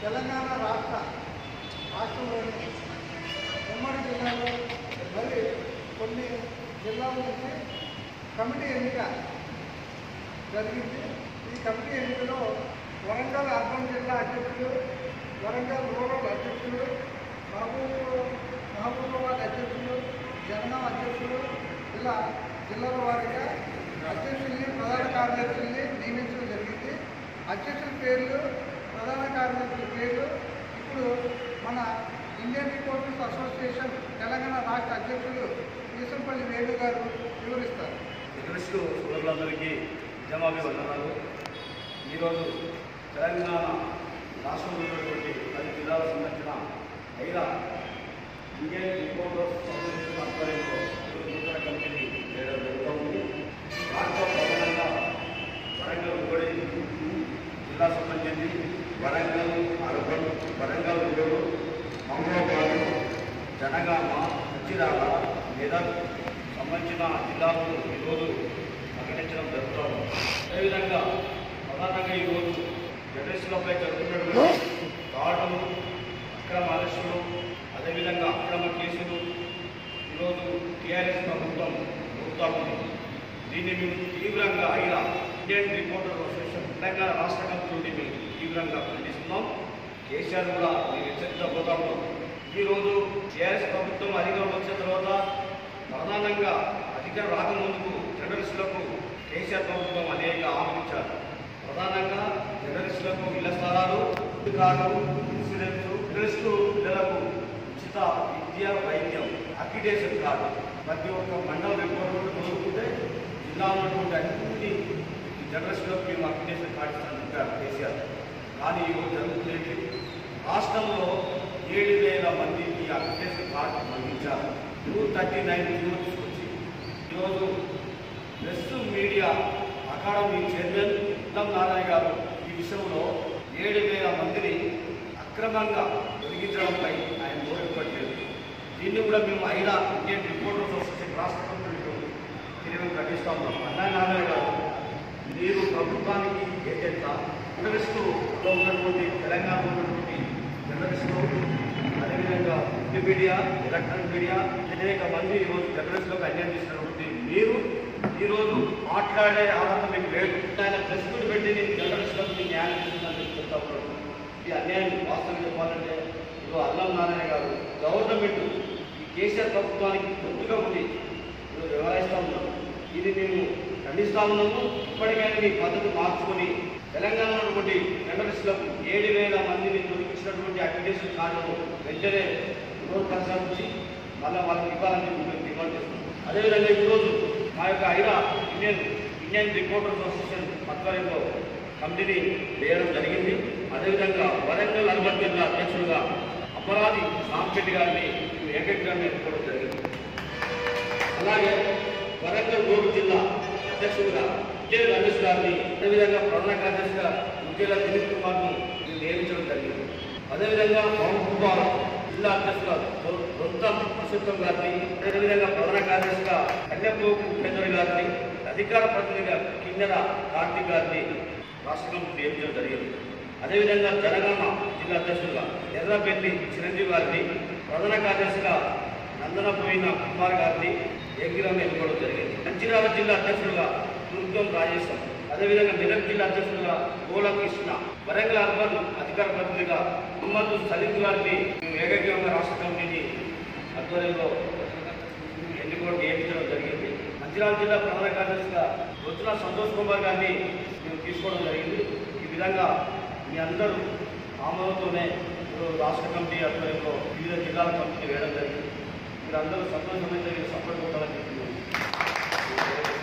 తెలంగాణ రాష్ట్ర రాష్ట్రంలోని ఉమ్మడి జిల్లాలో మరి కొన్ని జిల్లాల నుంచి కమిటీ ఎన్నిక జరిగింది ఈ కమిటీ ఎన్నికలో వరంగల్ అర్బన్ జిల్లా అధ్యక్షులు వరంగల్ రూరల్ అధ్యక్షులు మహబూబ్ మహబూబాబాద్ అధ్యక్షులు జనగాం అధ్యక్షులు ఇలా జిల్లాల వారీగా అధ్యక్షుల్ని ప్రధాన కార్యదర్శుల్ని నియమించడం జరిగింది అధ్యక్షుల పేర్లు ప్రధాన కార్యదర్శుల పేర్లు ఇప్పుడు మన ఇండియన్ రిపోర్టర్స్ అసోసియేషన్ తెలంగాణ రాష్ట్ర అధ్యక్షులు ఈసంపల్లి వేణు గారు వివరిస్తారు జర్నలిస్టు సోదరులందరికీ జమాభి వందనాలు ఈరోజు తెలంగాణ రాష్ట్రంలో ఉన్నటువంటి పది జిల్లాలకు సంబంధించిన ఐదా ఇండియన్ రిపోర్టర్స్ అసోసియేషన్ ఆధ్వర్యంలో ఈరోజు నూతన కమిటీని చేయడం జరుగుతుంది దాంట్లో ప్రధానంగా వరంగల్ ఉమ్మడి జిల్లా సంబంధించి వరంగల్ అర్బన్ వరంగల్ రూరల్ మంగళవారం జనగామ మంచిరాల మెదక్ సంబంధించిన జిల్లాలను ఈరోజు ప్రకటించడం జరుగుతుంది అదేవిధంగా ప్రధానంగా ఈరోజు జర్నలిస్టులపై జరుగుతున్నటువంటి దాడులు అక్రమ అరెస్టులు అదేవిధంగా అక్రమ కేసులు ఈరోజు టీఆర్ఎస్ ప్రభుత్వం జరుగుతూ ఉంది దీన్ని మేము తీవ్రంగా అయినా ఇండియన్ రిపోర్టర్ అసోసియేషన్ తెలంగాణ రాష్ట్ర కమిటీ నుండి మేము తీవ్రంగా ఖండిస్తున్నాం కేసీఆర్ కూడా మేము హెచ్చరించబోతాము ఈరోజు టీఆర్ఎస్ ప్రభుత్వం అధికారం వచ్చిన తర్వాత ప్రధానంగా అధికారం రాకముందుకు జర్నలిస్టులకు కేసీఆర్ ప్రభుత్వం అనేక హామీలు ఇచ్చారు ప్రధానంగా జర్నలిస్టులకు ఇళ్ల స్థలాలు కార్డు ఇన్సూరెన్స్ జర్నలిస్టు పిల్లలకు ఉచిత విద్య వైద్యం అక్రిడేషన్ కార్డు ప్రతి ఒక్క మండల రిపోర్ట్ మొదలుకుంటే జిల్లాలో ఉన్నటువంటి అన్ని జర్నలిస్టులకు మేము అక్రిడేషన్ కార్డు ఇస్తామని చెప్పారు కేసీఆర్ కానీ ఈరోజు జరుగుతుంది రాష్ట్రంలో ఏడు వేల మందికి అక్రిడేషన్ కార్డు అందించారు టూ థర్టీ నైన్ జీవో తీసుకొచ్చి ఈరోజు press media academy chairman Uttam Narayana garu ఈ విషయంలో ఏడు వేల మందిని అక్రమంగా తొలగించడంపై ఆయన ఓడిపట్టలేదు దీన్ని కూడా మేము ఐదా ఇండియన్ రిపోర్టర్స్ అసోసియేషన్ రాష్ట్ర కమిటీలో తిరిగి ప్రకటిస్తా ఉన్నాం అన్నా నారాయణ గారు మీరు ప్రభుత్వానికి ఏజెంట్ జర్నలిస్టులో ఉన్నటువంటి తెలంగాణలో ఉన్నటువంటి జర్నలిస్టులు అదేవిధంగా ప్రింట్ మీడియా ఎలక్ట్రానిక్ మీడియా అనేక మంది ఈరోజు జర్నలిస్టులకు అన్యాయం చేసినటువంటి మీరు ఈరోజు మాట్లాడే అర్హత మీకు లేదు ఆయన ప్రెస్ మీట్ పెట్టి నేను జర్నలిస్టులకు మీకు న్యాయం చేస్తుందని చెప్పి చెప్తా ఉన్నాడు ఈ అన్యాయం వాస్తవం చెప్పాలంటే ఇప్పుడు అల్లం నారాయణ గారు గవర్నమెంట్ ఈ కేసీఆర్ ప్రభుత్వానికి తొత్తుగా ఉంది ఇప్పుడు వ్యవహరిస్తూ ఉన్నాం ఇది మేము ఖండిస్తా ఉన్నాము ఇప్పటికైనా మీ పద్ధతి మార్చుకొని తెలంగాణలో ఉన్నటువంటి జర్నలిస్టులకు ఏడు వేల మందిని తొలగించినటువంటి అప్లికేషన్ కార్డును వెంటనే పునరుద్ధరించి మళ్ళీ వాళ్ళకి ఇవ్వాలని మేము డిమాండ్ చేస్తున్నాం అదేవిధంగా ఈరోజు మా యొక్క IRA Indian Indian reporters association ఆధ్వర్యంలో కమిటీని వేయడం జరిగింది అదేవిధంగా వరంగల్ అర్బన్ జిల్లా అధ్యక్షులుగా అపరాధి సాంపెట్టి గారిని ఏకగ్రంగా ఎన్నుకోవడం జరిగింది అలాగే వరంగల్ గోడు జిల్లా అధ్యక్షుడిగా విజయ రమేష్ గారిని అదేవిధంగా ప్రధాన కార్యదర్శిగా విజయ దిలీప్ కుమార్ను మేము నియమించడం జరిగింది అదేవిధంగా మహబూబాల జిల్లా అధ్యక్షులుగా దొ- దొంతం పురుషోత్తం గారిని అదేవిధంగా ప్రధాన కార్యదర్శిగా కన్యాపోపు ఉపేంద్ర గారిని అధికార ప్రతినిధిగా కిన్నెర కార్తీక్ గారిని రాష్ట్ర కమిటీ నియమించడం జరిగింది అదేవిధంగా జనగామ జిల్లా అధ్యక్షులుగా ఎర్రబెల్లి చిరంజీవి గారిని ప్రధాన కార్యదర్శిగా నందనపోయిన కుమార్ గారిని ఏకగ్రంగా ఎన్నుకోవడం జరిగింది మంచిర్యాల జిల్లా అధ్యక్షులుగా దుర్గం రాజేశం అదేవిధంగా మెదక్ జిల్లా అధ్యక్షులుగా గోల కృష్ణ వరంగల్ అర్బన్ అధికార ప్రతినిధిగా ముహమ్మద్ సలీం గారిని మేము ఏకగ్రంగా రాష్ట్ర కమిటీని ఆధ్వర్యంలో ఎన్నుకోవడం నియమించడం జరిగింది మంచిర్యాల జిల్లా ప్రధాన కార్యదర్శిగా రొచ్చుల సంతోష్ కుమార్ గారిని మేము తీసుకోవడం జరిగింది ఈ విధంగా మీ అందరూ ఆమోదంతోనే ఈరోజు రాష్ట్ర కమిటీ ఆధ్వర్యంలో వివిధ జిల్లాల కమిటీ వేయడం జరిగింది మీరందరూ సంతోషమైన సపోర్ట్ కొట్టాలని చెప్పి